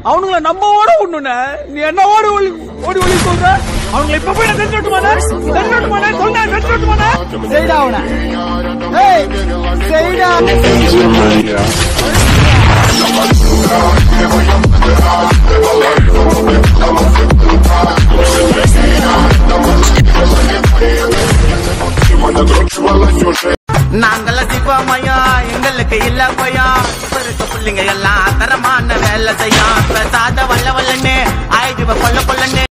அவனுங்கள நம்ம ஓட விடணுண்ணே நீ என்ன ஓடி ஒளி ஓடி ஒளி சொல்ற அவனுங்களை இப்ப போய் நான் கட்டுமாண்ணே கட்டுமாண்ணே சொன்ன கட்டுமாண்ணே செய்டா அவனை ஏய் செய்டா நாங்கள சிவமயா எங்களுக்கு இல்ல பயம் இருக்க பிள்ளைங்க எல்லாம் தரமான வேலை செய்யும் பேசாத வல்ல வல்லன்னு ஆயிடுவ கொல்ல கொல்லன்னு